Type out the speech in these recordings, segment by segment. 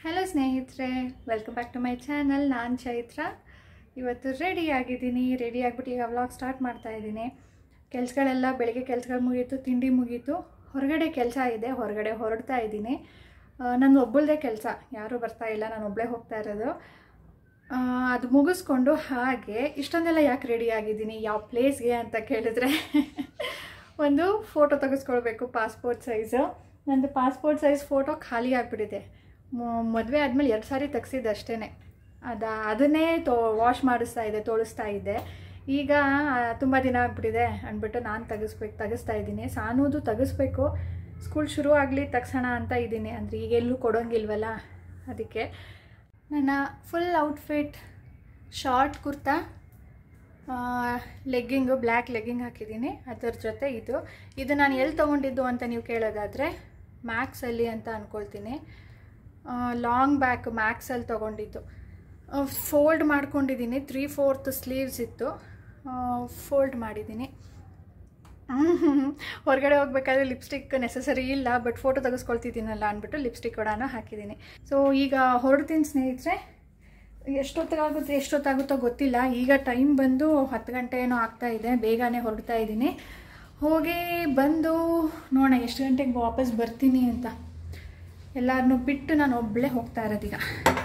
Hello ಸ್ನೇಹಿತರೆ welcome back to my channel ನಾನು ಚೈತ್ರ ಇವತ್ತು ರೆಡಿ ಆಗಿದ್ದೀನಿ ರೆಡಿ ಆಗಿಬಿಟ್ಟು ಈಗ ವ್ಲಾಗ್ ಸ್ಟಾರ್ಟ್ ಮಾಡ್ತಾ ಇದ್ದೀನಿ ಕೆಲಸಗಳೆಲ್ಲ ಬೆಳಿಗ್ಗೆ ಕೆಲಸಗಳು ಮುಗೀತು ತಿಂಡಿ ಮುಗೀತು ಹೊರಗಡೆ ಕೆಲಸ ಇದೆ ಹೊರಗಡೆ ಹೊರಡ್ತಾ ಇದ್ದೀನಿ ನನ್ನ ಒಬ್ಬಳದೇ ಕೆಲಸ ಯಾರೂ ಬರ್ತಾ ಇಲ್ಲ ನಾನು ಒಬ್ಬಳೇ ಹೋಗ್ತಾ ಇರೋದು ಆ, ಅದು ಮುಗಿಸ್ಕೊಂಡು ಹಾಗೆ ಇಷ್ಟೊಂದೆಲ್ಲ ಯಾಕೆ ರೆಡಿ ಆಗಿದ್ದೀನಿ ಯಾವ ಪ್ಲೇಸ್ಗೆ ಅಂತ ಕೇಳಿದ್ರೆ ಒಂದು ಫೋಟೋ ತೆಗೆಸ್ಕೊಳ್ಬೇಕು ಪಾಸ್ಪೋರ್ಟ್ ಸೈಜು ನಂದು ಪಾಸ್ಪೋರ್ಟ್ ಸೈಜ್ ಫೋಟೋ ಖಾಲಿ ಆಗಿಬಿಟ್ಟಿದೆ ಮದುವೆ ಆದಮೇಲೆ ಎರಡು ಸಾರಿ ತೆಗ್ಸಿದ್ದು ಅಷ್ಟೇ ಅದ ಅದನ್ನೇ ತೋ ವಾಶ್ ಮಾಡಿಸ್ತಾ ಇದೆ ತೋಳಿಸ್ತಾ ಇದ್ದೆ ಈಗ ತುಂಬ ದಿನ ಆಗ್ಬಿಟ್ಟಿದೆ ಅಂದ್ಬಿಟ್ಟು ನಾನು ತೆಗಿಸ್ಬೇಕು ತೆಗಿಸ್ತಾ ಇದ್ದೀನಿ ಸಾನೂದು ತೆಗಿಸ್ಬೇಕು ಸ್ಕೂಲ್ ಶುರು ಆಗಲಿ ತೆಗ್ಸೋಣ ಅಂತ ಇದ್ದೀನಿ ಅಂದರೆ ಈಗ ಎಲ್ಲೂ ಕೊಡೋಂಗಿಲ್ವಲ್ಲ ಅದಕ್ಕೆ ನನ್ನ full outfit short kurta legging black legging ಹಾಕಿದ್ದೀನಿ ಅದರ ಜೊತೆ ಇದು ಇದು ನಾನು ಎಲ್ಲಿ ತೊಗೊಂಡಿದ್ದು ಅಂತ ನೀವು ಕೇಳೋದಾದರೆ ಮ್ಯಾಕ್ಸಲ್ಲಿ ಅಂತ ಅಂದ್ಕೊಳ್ತೀನಿ ಲಾಂಗ್ ಬ್ಯಾಕ್ ಮ್ಯಾಕ್ಸಲ್ಲಿ ತೊಗೊಂಡಿದ್ದು ಫೋಲ್ಡ್ ಮಾಡ್ಕೊಂಡಿದ್ದೀನಿ ತ್ರೀ ಫೋರ್ತ್ ಸ್ಲೀವ್ಸ್ ಇತ್ತು ಫೋಲ್ಡ್ ಮಾಡಿದ್ದೀನಿ ಹೊರಗಡೆ ಹೋಗ್ಬೇಕಾದ್ರೆ ಲಿಪ್ಸ್ಟಿಕ್ ನೆಸಸರಿ ಇಲ್ಲ ಬಟ್ ಫೋಟೋ ತೆಗೆಸ್ಕೊಳ್ತಿದ್ದೀನಲ್ಲ ಅಂದ್ಬಿಟ್ಟು ಲಿಪ್ಸ್ಟಿಕ್ ಕೂಡ ಹಾಕಿದ್ದೀನಿ ಸೊ ಈಗ ಹೊರಡ್ತೀನಿ ಸ್ನೇಹಿತರೆ ಎಷ್ಟೊತ್ತಾಗುತ್ತೆ ಎಷ್ಟೊತ್ತಾಗುತ್ತೋ ಗೊತ್ತಿಲ್ಲ ಈಗ ಟೈಮ್ ಬಂದು ಹತ್ತು ಗಂಟೆ ಏನೋ ಆಗ್ತಾ ಇದೆ ಬೇಗನೆ ಹೊರಡ್ತಾ ಇದ್ದೀನಿ ಹೋಗಿ ಬಂದು ನೋಡೋಣ ಎಷ್ಟು ಗಂಟೆಗೆ ವಾಪಸ್ ಬರ್ತೀನಿ ಅಂತ ಎಲ್ಲರನ್ನೂ ಬಿಟ್ಟು ನಾನು ಒಬ್ಬಳೇ ಹೋಗ್ತಾ ಇರೋದೀಗ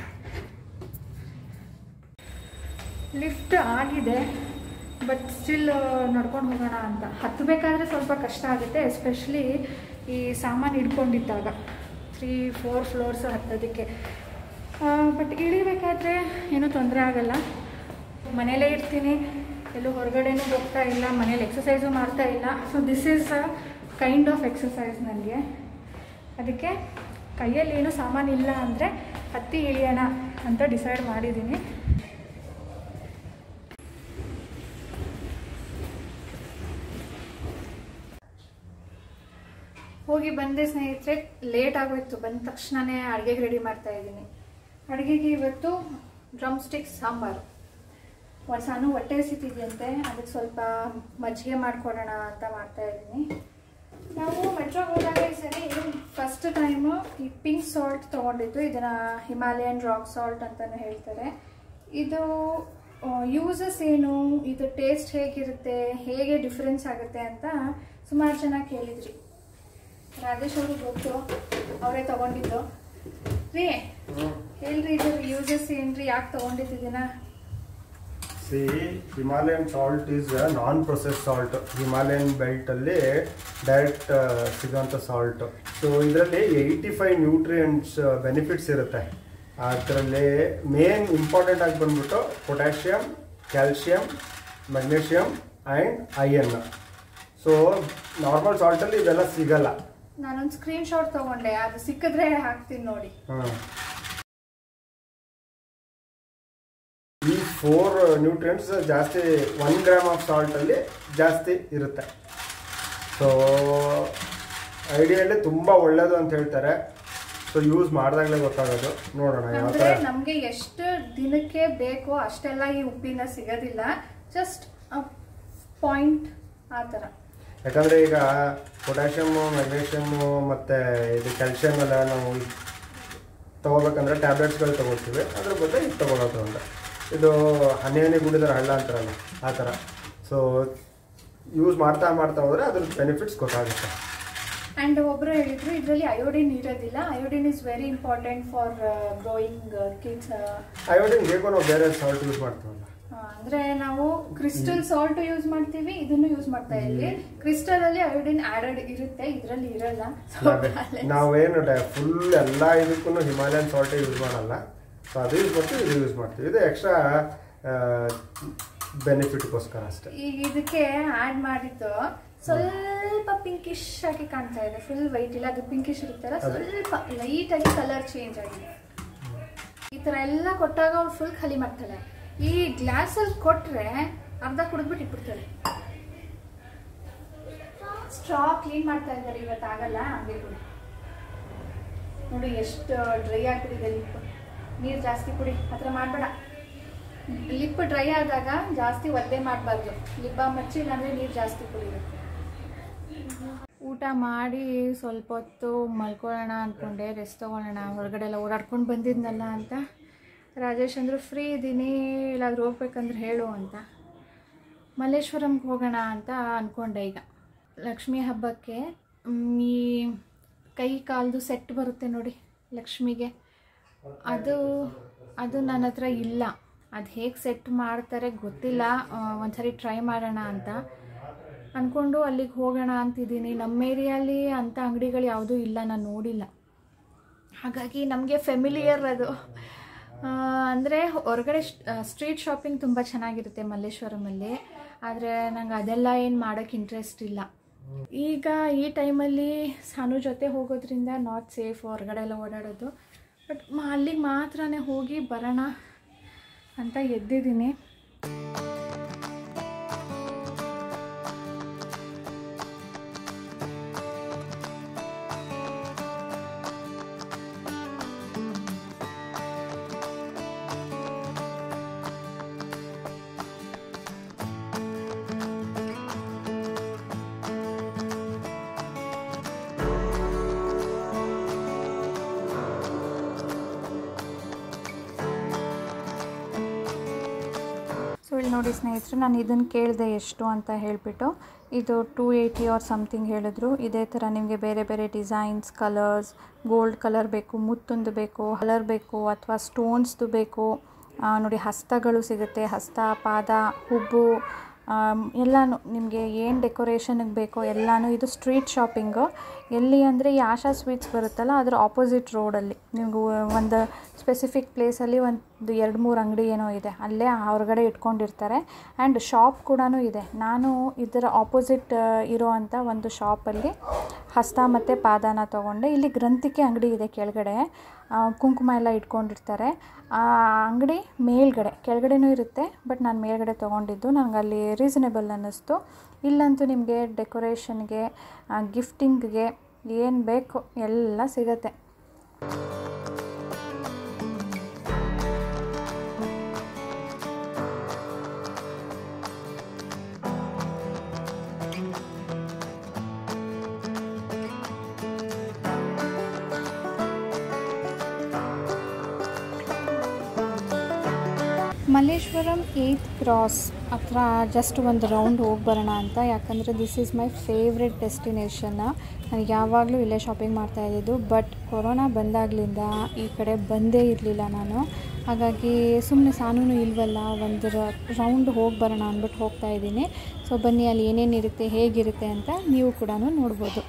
ಲಿಫ್ಟ್ ಆಗಿದೆ ಬಟ್ ಸ್ಟಿಲ್ ನಡ್ಕೊಂಡು ಹೋಗೋಣ ಅಂತ ಹತ್ತಬೇಕಾದ್ರೆ ಸ್ವಲ್ಪ ಕಷ್ಟ ಆಗುತ್ತೆ ಎಸ್ಪೆಷಲಿ ಈ ಸಾಮಾನು ಹಿಡ್ಕೊಂಡಿದ್ದಾಗ ತ್ರೀ ಫೋರ್ ಫ್ಲೋರ್ಸ್ ಹತ್ತೋದಕ್ಕೆ ಬಟ್ ಇಳಿಬೇಕಾದ್ರೆ ಏನೂ ತೊಂದರೆ ಆಗಲ್ಲ ಮನೇಲೇ ಇರ್ತೀನಿ ಎಲ್ಲೂ ಹೊರಗಡೆನೂ ಹೋಗ್ತಾ ಇಲ್ಲ ಮನೇಲಿ ಎಕ್ಸಸೈಸು ಮಾಡ್ತಾ ಇಲ್ಲ so this is a kind of exercise ನನಗೆ ಅದಕ್ಕೆ ಕೈಯಲ್ಲಿ ಏನೂ ಸಾಮಾನು ಇಲ್ಲ ಅಂದರೆ ಹತ್ತಿ ಇಳಿಯೋಣ ಅಂತ ಡಿಸೈಡ್ ಮಾಡಿದ್ದೀನಿ ಹೋಗಿ ಬಂದೆ ಸ್ನೇಹಿತರೆ ಲೇಟ್ ಆಗೋಯ್ತು ಬಂದ ತಕ್ಷಣವೇ ಅಡುಗೆಗೆ ರೆಡಿ ಮಾಡ್ತಾ ಇದ್ದೀನಿ ಅಡುಗೆಗೆ ಇವತ್ತು ಡ್ರಮ್ ಸ್ಟಿಕ್ಸ್ ಸಾಂಬಾರು ಒಂದು ಸಣ್ಣ ಹೊಟ್ಟೆ ಹಸಿತಿದೆಯಂತೆ ಅದಕ್ಕೆ ಸ್ವಲ್ಪ ಮಜ್ಜಿಗೆ ಮಾಡಿಕೊಡೋಣ ಅಂತ ಮಾಡ್ತಾ ಇದ್ದೀನಿ ನಾವು ಮೆಟ್ರೋಗೆ ಹೋದಾಗ ಈ ಸರಿ ಫಸ್ಟ್ ಟೈಮು ಈ ಪಿಂಕ್ ಸಾಲ್ಟ್ ತೊಗೊಂಡಿದ್ದು ಇದನ್ನು ಹಿಮಾಲಯನ್ ರಾಕ್ ಸಾಲ್ಟ್ ಅಂತಲೂ ಹೇಳ್ತಾರೆ ಇದು ಯೂಸಸ್ ಏನು ಇದು ಟೇಸ್ಟ್ ಹೇಗಿರುತ್ತೆ ಹೇಗೆ ಡಿಫ್ರೆನ್ಸ್ ಆಗುತ್ತೆ ಅಂತ ಸುಮಾರು ಜನ ಕೇಳಿದ್ರಿ ರಾಜೇಶ್ ಅವ್ರಿಗೆ ಗೊತ್ತು ಅವರೇ ತಗೊಂಡಿದ್ದು ರೀ ಹೇಳ್ರಿ ಇದ್ರ ಯೂಸಸ್ ಏನ್ರಿ ಯಾಕೆ ತಗೊಂಡಿದ್ದೀನ see Himalayan salt is non process salt Himalayan belt ಅಲ್ಲಿ ಡೈರೆಕ್ಟ್ ಸಿಗೋಂಥ ಸಾಲ್ಟ್ ಸೊ ಇದರಲ್ಲಿ ಏಯ್ಟಿ ಫೈವ್ ನ್ಯೂಟ್ರಿಯೆಂಟ್ಸ್ ಬೆನಿಫಿಟ್ಸ್ ಇರುತ್ತೆ ಅದರಲ್ಲಿ ಮೇನ್ ಇಂಪಾರ್ಟೆಂಟ್ ಆಗಿ ಬಂದ್ಬಿಟ್ಟು potassium calcium magnesium and iron so normal ಸಾಲ್ಟಲ್ಲಿ ಇವೆಲ್ಲ ಸಿಗಲ್ಲ ನಾನೊಂದು ಸ್ಕ್ರೀನ್ ಶಾಟ್ ತಗೊಂಡೆ ಅದು ಸಿಕ್ಕಿದ್ರೆ ಹಾಕ್ತೀನಿ ನೋಡಿ ಹಾಂ ಈ ಫೋರ್ ನ್ಯೂಟ್ರಿಯೆಂಟ್ಸ್ ಜಾಸ್ತಿ ಒನ್ ಗ್ರಾಮ್ ಆಫ್ ಸಾಲ್ಟಲ್ಲಿ ಜಾಸ್ತಿ ಇರುತ್ತೆ ಸೊ ಐಡಿಯಲ್ಲಿ ತುಂಬ ಒಳ್ಳೆಯದು ಅಂತ ಹೇಳ್ತಾರೆ ಸೊ ಯೂಸ್ ಮಾಡಿದಾಗಲೇ ಗೊತ್ತಾಗೋದು ನೋಡೋಣ ಯಾವ ಅಂದ್ರೆ ಥರ ನಮ್ಗೆ ಎಷ್ಟು ದಿನಕ್ಕೆ ಬೇಕೋ ಅಷ್ಟೆಲ್ಲ ಈ ಉಪ್ಪಿನ ಸಿಗೋದಿಲ್ಲ ಜಸ್ಟ್ ಪಾಯಿಂಟ್ ಆ ಥರ ಯಾಕಂದರೆ ಈಗ ಪೊಟ್ಯಾಷಿಯಮ್ಮು ಮೆಗ್ನೀಷಿಯಮ್ಮು ಮತ್ತು ಇದು ಕ್ಯಾಲ್ಶಿಯಮ್ ಎಲ್ಲ ನಾವು ತೊಗೋಬೇಕಂದ್ರೆ ಟ್ಯಾಬ್ಲೆಟ್ಸ್ಗಳು ತೊಗೊಳ್ತೀವಿ ಅದ್ರ ಬದಲು ಇದು ತೊಗೊಳೋದು ಅಂತ ಇದು ಹನಿ ಹನಿ ಗುಡಿದ್ರೆ ಹಳ್ಳ ಅಂತಾರಲ್ಲ ಆ ಥರ ಸೊ ಯೂಸ್ ಮಾಡ್ತಾ ಮಾಡ್ತಾ ಹೋದರೆ ಅದ್ರ ಬೆನಿಫಿಟ್ಸ್ ಗೊತ್ತಾಗುತ್ತೆ ಅಂಡ್ ಒಬ್ರು ಹೇಳಿದ್ರು ಇದರಲ್ಲಿ ಅಯೋಡಿನ್ ಇರೋದಿಲ್ಲ iodine is very important for growing kids iodine ಹೇಗೋ ನಾವು ಬೇರೆ ಸಾಲ್ಟ್ ಯೂಸ್ ಮಾಡ್ತೀವಲ್ಲ ಅಂದ್ರೆ ನಾವು ಕ್ರಿಸ್ಟಲ್ ಸಾಲ್ಟ್ ಯೂಸ್ ಮಾಡ್ತೀವಿ ಇದನ್ನು ಯೂಸ್ ಮಾಡ್ತಾ ಇದ್ವಿ ಕ್ರಿಸ್ಟಲ್ ಅಲ್ಲಿ ಅಯೋಡಿನ್ ಆಡೆಡ್ ಇರುತ್ತೆ ಇದರಲ್ಲಿ ಇರಲ್ಲ So, ನಾವೇ- balance. ನಾವೇನು ಫುಲ್ ಎಲ್ಲ ಇದಕ್ಕೂ ಹಿಮಾಲಯನ್ ಸಾಲ್ಟೇ ಯೂಸ್ ಮಾಡಲ್ಲ ಸೊ ಅದು ಯೂಸ್ ಮಾಡ್ತೀವಿ ಇದು ಯೂಸ್ ಮಾಡ್ತೀವಿ ಇದು ಎಕ್ಸ್ಟ್ರಾ ಬೆನಿಫಿಟ್ಗೋಸ್ಕರ ಅಷ್ಟೇ ಈಗ ಇದಕ್ಕೆ ಆಡ್ ಮಾಡಿದ್ದು ಸ್ವಲ್ಪ ಪಿಂಕಿಶ್ ಆಗಿ ಕಾಣ್ತಾ ಇದೆ ಫುಲ್ ವೈಟ್ ಇಲ್ಲ ಅದು ಪಿಂಕಿಶ್ ಇರುತ್ತಲ್ಲ ಅದೇ. ಸ್ವಲ್ಪ ಲೈಟ್ ಆಗಿ ಕಲರ್ ಚೇಂಜ್ ಆಗಿದೆ ಈ ತರ ಎಲ್ಲ ಕೊಟ್ಟಾಗ ಅವ್ರು ಫುಲ್ ಖಾಲಿ ಮಾಡ್ತಾಳೆ ಈ ಗ್ಲಾಸ್ ಅಲ್ಲಿ ಕೊಟ್ರೆ ಅರ್ಧ ಕುಡಿದ್ಬಿಟ್ಟು ಇಟ್ಬಿಡ್ತಾಳೆ ಸ್ಟ್ರಾ ಕ್ಲೀನ್ ಮಾಡ್ತಾ ಇದ್ದಾರೆ ಇವತ್ತು ಆಗಲ್ಲ ಹಂಗೆ ಕುಡಿ ನೋಡಿ ಎಷ್ಟು ಡ್ರೈ ಆಗ್ಬಿಟ್ಟಿದೆ ಲಿಪ್ ನೀರು ಜಾಸ್ತಿ ಕುಡಿ ಹತ್ರ ಮಾಡಬೇಡ ಲಿಪ್ ಡ್ರೈ ಆದಾಗ ಜಾಸ್ತಿ ಒದ್ದೆ ಮಾಡಬಾರ್ದು ಲಿಪ್ ಬಾಮ್ ಹಚ್ಚಿ ಇಲ್ಲಾಂದ್ರೆ ನೀರು ಜಾಸ್ತಿ ಕುಡಿಬೇಕು ಊಟ ಊಟ ಮಾಡಿ ಸ್ವಲ್ಪ ಹೊತ್ತು ಮಲ್ಕೊಳ್ಳೋಣ ಅಂದ್ಕೊಂಡೆ ರೆಸ್ಟ್ ತೊಗೊಳ್ಳೋಣ ಹೊರಗಡೆ ಎಲ್ಲ ಓಡಾಡ್ಕೊಂಡು ಬಂದಿದ್ನಲ್ಲ ಅಂತ ರಾಜೇಶ್ ಅಂದರು ಫ್ರೀ ಇದ್ದೀನಿ ಎಲ್ಲಾದ್ರೂ ಹೋಗ್ಬೇಕಂದ್ರೆ ಹೇಳು ಅಂತ ಮಲ್ಲೇಶ್ವರಂಗೆ ಹೋಗೋಣ ಅಂತ ಅಂದ್ಕೊಂಡೆ ಈಗ ಲಕ್ಷ್ಮಿ ಹಬ್ಬಕ್ಕೆ ಮ್, ಈ ಕೈ ಕಾಲ್ದು ಸೆಟ್ ಬರುತ್ತೆ ನೋಡಿ ಲಕ್ಷ್ಮಿಗೆ ಅದು ಅದು ನನ್ನ ಹತ್ರ ಇಲ್ಲ ಅದು ಹೇಗೆ ಸೆಟ್ ಮಾಡ್ತಾರೆ ಗೊತ್ತಿಲ್ಲ ಆ, ಒಂದ್ಸರಿ ಟ್ರೈ ಮಾಡೋಣ ಅಂತ ಅಂದ್ಕೊಂಡು ಅಲ್ಲಿಗೆ ಹೋಗೋಣ ಅಂತಿದ್ದೀನಿ ನಮ್ಮ ಏರಿಯಲ್ಲಿ ಅಂಥ ಅಂಗಡಿಗಳು ಯಾವುದೂ ಇಲ್ಲ ನಾನು ನೋಡಿಲ್ಲ ಹಾಗಾಗಿ ನಮಗೆ ಫೆಮಿಲಿಯರ್ ಅದು ಅಂದರೆ ಹೊರಗಡೆ ಸ್ಟ್ರೀಟ್ ಶಾಪಿಂಗ್ ತುಂಬ ಚೆನ್ನಾಗಿರುತ್ತೆ ಮಲ್ಲೇಶ್ವರಮಲ್ಲಿ ಆದರೆ ನಂಗೆ ಅದೆಲ್ಲ ಏನು ಮಾಡೋಕ್ಕೆ ಇಂಟ್ರೆಸ್ಟ್ ಇಲ್ಲ ಈಗ ಈ ಟೈಮಲ್ಲಿ ಸಾನು ಜೊತೆ ಹೋಗೋದ್ರಿಂದ ನಾಟ್ ಸೇಫ್ ಹೊರಗಡೆ ಎಲ್ಲ ಓಡಾಡೋದು ಬಟ್ ಅಲ್ಲಿಗೆ ಮಾತ್ರನೇ ಹೋಗಿ ಬರೋಣ ಅಂತ ಎದ್ದಿದ್ದೀನಿ ಸೊ ಇಲ್ಲಿ ನೋಡಿ ಸ್ನೇಹಿತರೆ ನಾನು ಇದನ್ನು ಕೇಳಿದೆ ಎಷ್ಟು ಅಂತ ಹೇಳಿಬಿಟ್ಟು ಇದು ಟೂ ಏಯ್ಟಿ ಆರ್ ಸಮಥಿಂಗ್ ಹೇಳಿದ್ರು ಇದೇ ಥರ ನಿಮಗೆ ಬೇರೆ ಬೇರೆ ಡಿಸೈನ್ಸ್ ಕಲರ್ಸ್ ಗೋಲ್ಡ್ ಕಲರ್ ಬೇಕು ಮುತ್ತುಂದು ಬೇಕು ಕಲರ್ ಬೇಕು ಅಥವಾ ಸ್ಟೋನ್ಸ್ದು ಬೇಕು ಆ, ನೋಡಿ ಹಸ್ತಗಳು ಸಿಗುತ್ತೆ ಹಸ್ತ ಪಾದ ಹುಬ್ಬು ಆಮ್, ಎಲ್ಲನೂ ನಿಮಗೆ ಏನು ಡೆಕೋರೇಷನ್ಗೆ ಬೇಕೋ ಎಲ್ಲನೂ ಇದು ಸ್ಟ್ರೀಟ್ ಶಾಪಿಂಗು ಎಲ್ಲಿ ಅಂದರೆ ಈ ಆಶಾ ಸ್ವೀಟ್ಸ್ ಬರುತ್ತಲ್ಲ ಅದರ ಆಪೋಸಿಟ್ ರೋಡಲ್ಲಿ ನಿಮ್ಗೆ ಒಂದು ಸ್ಪೆಸಿಫಿಕ್ ಪ್ಲೇಸಲ್ಲಿ ಒಂದು ಎರಡು ಮೂರು ಅಂಗಡಿ ಏನೋ ಇದೆ ಅಲ್ಲೇ ಹೊರಗಡೆ ಇಟ್ಕೊಂಡಿರ್ತಾರೆ ಆ್ಯಂಡ್ ಶಾಪ್ ಕೂಡ ಇದೆ ನಾನು ಇದರ ಆಪೋಸಿಟ್ ಇರೋ ಅಂಥ ಒಂದು ಶಾಪಲ್ಲಿ ಹಸ್ತ ಮತ್ತು ಪಾದನ ತೊಗೊಂಡೆ ಇಲ್ಲಿ ಗ್ರಂಥಿಕೆ ಅಂಗಡಿ ಇದೆ ಕೆಳಗಡೆ ಆ, ಕುಂಕುಮ ಎಲ್ಲ ಇಟ್ಕೊಂಡಿರ್ತಾರೆ ಆ ಅಂಗಡಿ ಮೇಲ್ಗಡೆ ಕೆಳಗಡೆನೂ ಇರುತ್ತೆ ಬಟ್ ನಾನು ಮೇಲ್ಗಡೆ ತೊಗೊಂಡಿದ್ದು ನನಗೆ ಅಲ್ಲಿ ರೀಸನೇಬಲ್ ಅನ್ನಿಸ್ತು ಇಲ್ಲಂತೂ ನಿಮಗೆ ಡೆಕೋರೇಷನ್ಗೆ ಗಿಫ್ಟಿಂಗ್ಗೆ ಏನು ಬೇಕು ಎಲ್ಲ ಸಿಗತ್ತೆ ಮಲ್ಲೇಶ್ವರಂ ಏಯ್ತ್ ಕ್ರಾಸ್ ಹತ್ರ ಜಸ್ಟ್ ಒಂದು ರೌಂಡ್ ಹೋಗಿ ಬರೋಣ ಅಂತ ಯಾಕಂದರೆ this is my favourite destination ನಾನು ಯಾವಾಗಲೂ ಇಲ್ಲೇ ಶಾಪಿಂಗ್ ಮಾಡ್ತಾ ಇದ್ದಿದ್ದು ಬಟ್ ಕೊರೋನಾ ಬಂದಾಗಲಿಂದ ಈ ಕಡೆ ಬಂದೇ ಇರಲಿಲ್ಲ ನಾನು ಹಾಗಾಗಿ ಸುಮ್ಮನೆ ಸಾನೂ ಇಲ್ವಲ್ಲ ಒಂದು ರೌಂಡ್ ಹೋಗಿ ಬರೋಣ ಅಂದ್ಬಿಟ್ಟು ಹೋಗ್ತಾ ಇದ್ದೀನಿ ಸೊ ಬನ್ನಿ ಅಲ್ಲಿ ಏನೇನಿರುತ್ತೆ ಹೇಗಿರುತ್ತೆ ಅಂತ ನೀವು ಕೂಡ ನೋಡ್ಬೋದು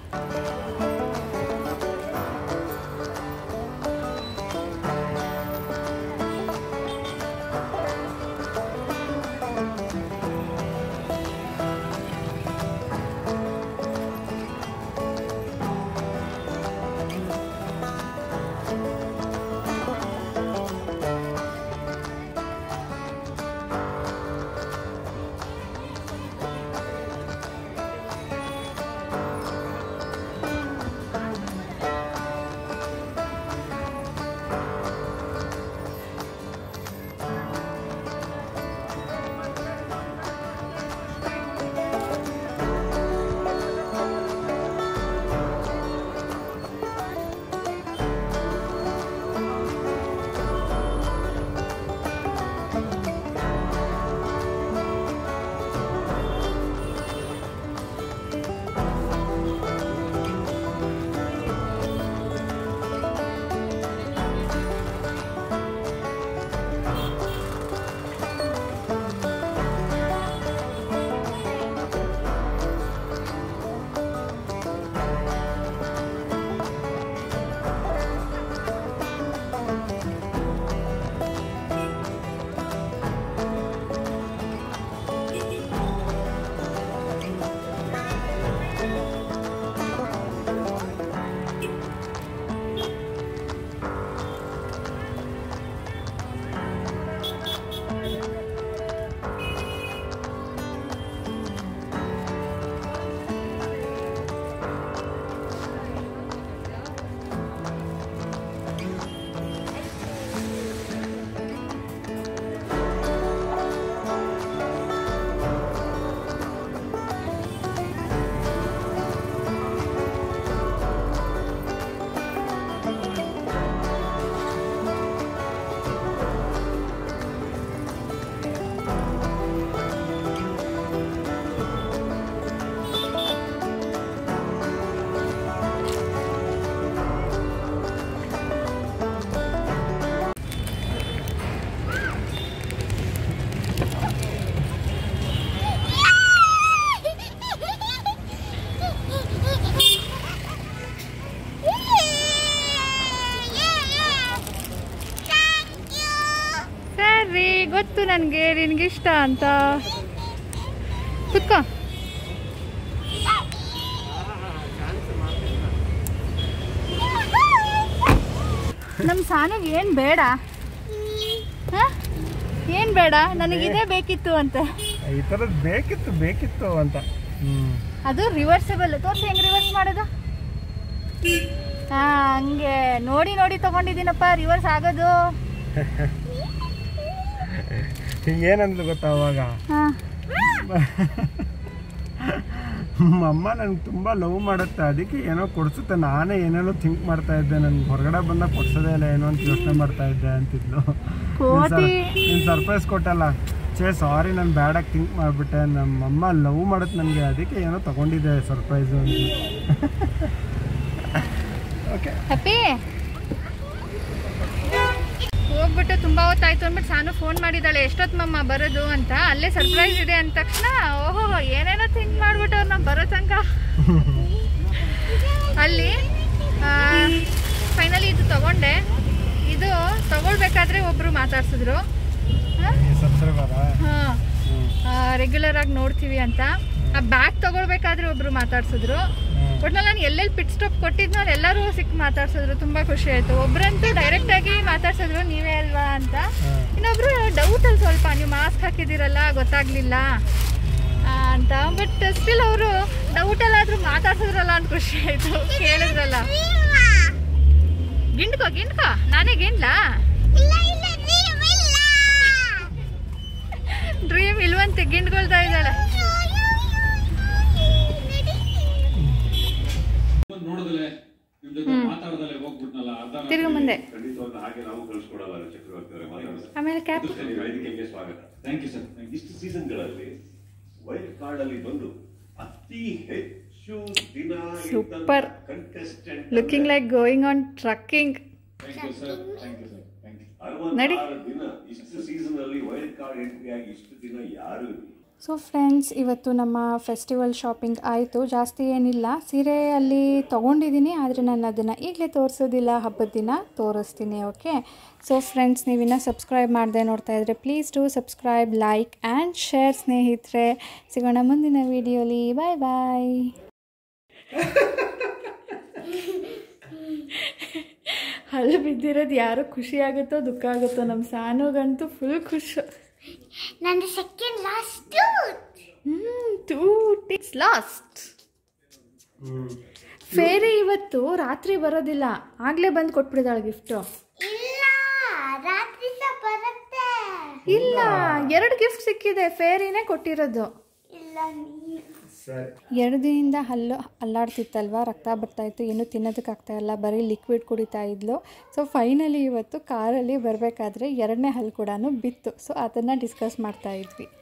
ಬರ್ರಿ ಗೊತ್ತು ನನಗೆ ನಿನಗಿಷ್ಟ ಅಂತ ಕುತ್ಕೋ ನಮ್ಮ ಸಾನಿಗೆ ಏನು ಬೇಡ ಏನು ಬೇಡ ನನಗಿದೇ ಬೇಕಿತ್ತು ಅಂತ ಈ ಥರದ್ದು ಬೇಕಿತ್ತು ಬೇಕಿತ್ತು ಅಂತ ಹ್ಮ್ ಅದು ರಿವರ್ಸಬಲ್ ತೋರ್ಸಿ ಹೆಂಗ್ ರಿವರ್ಸ್ ಮಾಡೋದು ಹಾ ಹಂಗೆ ನೋಡಿ ನೋಡಿ ತಗೊಂಡಿದ್ದೀನಪ್ಪ ರಿವರ್ಸ್ ಆಗೋದು ಏನಂದ್ಲು ಗೊತ್ತಾ ಅವಾಗ ಹಾ ಅಮ್ಮ ನನಗೆ ತುಂಬ ಲವ್ ಮಾಡುತ್ತೆ ಅದಕ್ಕೆ ಏನೋ ಕೊಡ್ಸುತ್ತೆ ನಾನೇ ಏನೇನೋ ಥಿಂಕ್ ಮಾಡ್ತಾ ಇದ್ದೆ ನನ್ಗೆ ಹೊರಗಡೆ ಬಂದಾಗ ಕೊಡ್ಸೋದೇ ಇಲ್ಲ ಏನೋ ಅಂತ ಯೋಚನೆ ಮಾಡ್ತಾ ಇದ್ದೆ ಅಂತಿದ್ಲು ಕೋತಿ ನೀನು ಸರ್ಪ್ರೈಸ್ ಕೊಟ್ಟಲ್ಲ ಛೇ ಸಾರಿ ನಾನು ಬ್ಯಾಡಾಗಿ ಥಿಂಕ್ ಮಾಡಿಬಿಟ್ಟೆ ನಮ್ಮ ಅಮ್ಮ ಲವ್ ಮಾಡುತ್ತೆ ನನಗೆ ಅದಕ್ಕೆ ಏನೋ ತಗೊಂಡಿದ್ದೆ ಸರ್ಪ್ರೈಸು ಅಂತ ಓಕೆ ಹ್ಯಾಪಿ ಹೋಗ್ಬಿಟ್ಟು ತುಂಬಾ ಹೊತ್ತಾಯ್ತು ಅಂದ್ಬಿಟ್ಟು ಸಾನು ಫೋನ್ ಮಾಡಿದ್ದಾಳೆ ಎಷ್ಟೊತ್ತು ಮಮ್ಮ ಬರೋದು ಅಂತ ಅಲ್ಲೇ ಸರ್ಪ್ರೈಸ್ ಇದೆ ಅಂದ ತಕ್ಷಣ ಓಹೋ ಏನೇನೋ ಥಿಂಕ್ ಮಾಡ್ಬಿಟ್ಟು ಅವ್ರು ನಾವು ಬರೋ ತನಕ ಅಲ್ಲಿ ಫೈನಲಿ ಇದು ತಗೊಂಡೆ ಇದು ತಗೊಳ್ಬೇಕಾದ್ರೆ ಒಬ್ರು ಮಾತಾಡ್ಸಿದ್ರು ಸಬ್ಸ್ಕ್ರೈಬರಾ ಹಾಂ ರೆಗ್ಯುಲರ್ ಆಗಿ ನೋಡ್ತೀವಿ ಅಂತ ಆ ಬ್ಯಾಗ್ ತಗೊಳ್ಬೇಕಾದ್ರೆ ಒಬ್ರು ಮಾತಾಡ್ಸಿದ್ರು ಒಟ್ನಲ್ಲಿ ನಾನು ಎಲ್ಲೆಲ್ಲಿ ಪಿಟ್ ಸ್ಟಾಪ್ ಕೊಟ್ಟಿದ್ನೋ ಅಲ್ಲಿ ಎಲ್ಲರೂ ಸಿಕ್ಕಿ ಮಾತಾಡ್ಸಿದ್ರು ತುಂಬಾ ಖುಷಿ ಆಯ್ತು ಒಬ್ರಂತೂ ಡೈರೆಕ್ಟ್ ಆಗಿ ಮಾತಾಡ್ಸಿದ್ರು ನೀವೇ ಅಲ್ವಾ ಅಂತ ಇನ್ನೊಬ್ರು ಡೌಟ್ ಅಲ್ಲಿ ಸ್ವಲ್ಪ ನೀವು ಮಾಸ್ಕ್ ಹಾಕಿದಿರಲ್ಲ ಗೊತ್ತಾಗ್ಲಿಲ್ಲ ಆ, ಅಂತ ಬಟ್ ಸ್ಟಿಲ್ ಅವರು ಡೌಟ್ ಅಲ್ಲಾದ್ರೂ ಮಾತಾಡ್ಸಿದ್ರಲ್ಲ ಅಂತ ಖುಷಿ ಆಯ್ತು ಕೇಳಿದ್ರಲ್ಲ ಗಿಂಡ್ಕೋ ಗಿಂಡ್ಕೋ ನಾನೇ ಗಿಂಡ್ಲಾ ಡ್ರೀಮ್ ಇಲ್ವಂತೆ ಗಿಂಡ್ಕೊಳ್ತಾ ಇದ್ದಾಳೆ ನೋಡಿದಲೆ ನಿಮ್ ಜೊತೆ ಮಾತಾಡದಲೆ ಹೋಗ್ಬಿಟ್ನಲ್ಲ ಅರ್ಧ ತಿರ್ಗ ಮುಂದೆ ಖಂಡಿತವಾಗ್ಲೂ ಹಾಗೆ ನಾವು ಕಳಿಸ್ಕೊಡಲ್ಲ ಚಕ್ರವರ್ತಿ ಅವರೇ ಮಾತಾಡೋದು ಆಮೇಲೆ ಕ್ಯಾಪ್ ನೀವು ವೇದಿಕೆಗೆ ಸ್ವಾಗತ thank you sir thank you ಇಷ್ಟು ಸೀಸನ್ಗಳಲ್ಲಿ ವೈಲ್ಡ್ ಕಾರ್ಡ್ ಅಲ್ಲಿ ಬಂದು ಅತಿ ಹೆಚ್ಚು ದಿನ Super. Contestant looking like going on trekking thank you sir thank you sir thank you ನಡಿ. ಅರವತ್ತಾರು ದಿನ ಇಷ್ಟು ಸೀಸನ್ ಅಲ್ಲಿ ವೈಲ್ಡ್ ಕಾರ್ಡ್ ಎಂಟ್ರಿ ಆಗಿ ಇಷ್ಟು ದಿನ ಯಾರು ಇಲ್ಲ ಸೊ ಫ್ರೆಂಡ್ಸ್ ಇವತ್ತು ನಮ್ಮ ಫೆಸ್ಟಿವಲ್ ಶಾಪಿಂಗ್ ಆಯಿತು ಜಾಸ್ತಿ ಏನಿಲ್ಲ ಸೀರೆ ಅಲ್ಲಿ ತೊಗೊಂಡಿದ್ದೀನಿ ಆದರೆ ನಾನು ಅದನ್ನು ಈಗಲೇ ತೋರಿಸೋದಿಲ್ಲ ಹಬ್ಬದ ದಿನ ತೋರಿಸ್ತೀನಿ ಓಕೆ ಸೊ ಫ್ರೆಂಡ್ಸ್ ನೀವಿನ್ನ ಸಬ್ಸ್ಕ್ರೈಬ್ ಮಾಡದೆ ನೋಡ್ತಾ ಇದ್ದರೆ please to subscribe like and share ಸ್ನೇಹಿತರೆ ಸಿಗೋಣ ಮುಂದಿನ ವೀಡಿಯೋಲಿ ಬಾಯ್ ಬಾಯ್ ಹಲ್ಲು ಬಿದ್ದಿರೋದು ಯಾರೋ ಖುಷಿ ಆಗುತ್ತೋ ದುಃಖ ಆಗುತ್ತೋ ನಮ್ಮ ಸಾನುಗಂತೂ ಫುಲ್ ಖುಷಿ ನಂದು second last hmm two ticks last ಫೇರಿ ಇವತ್ತು ರಾತ್ರಿ ಬರೋದಿಲ್ಲ ಆಗ್ಲೇ ಬಂದು ಕೊಟ್ಬಿಡಿದಾಳೆ ಗಿಫ್ಟು ಇಲ್ಲ ರಾತ್ರಿ ಸಹ ಬರುತ್ತೆ ಇಲ್ಲ ಎರಡು ಗಿಫ್ಟ್ ಸಿಕ್ಕಿದೆ ಫೇರಿನೇ ಕೊಟ್ಟಿರೋದು ಇಲ್ಲ ನೀ ಸರಿ ಎರಡು ದಿನದಿಂದ ಹಲ್ಲು ಅಲ್ಲಾಡ್ತಿತ್ತಲ್ವ ರಕ್ತ ಬರ್ತಾ ಇತ್ತು ಏನೂ ತಿನ್ನೋದಕ್ಕಾಗ್ತಾ ಇಲ್ಲ ಬರೀ ಲಿಕ್ವಿಡ್ ಕುಡಿತಾ ಇದ್ಲು ಸೊ ಫೈನಲಿ ಇವತ್ತು ಕಾರಲ್ಲಿ ಬರಬೇಕಾದ್ರೆ ಎರಡನೇ ಹಲ್ಲು ಕೂಡ ಬಿತ್ತು ಸೊ ಅದನ್ನು ಡಿಸ್ಕಸ್ ಮಾಡ್ತಾ ಇದ್ವಿ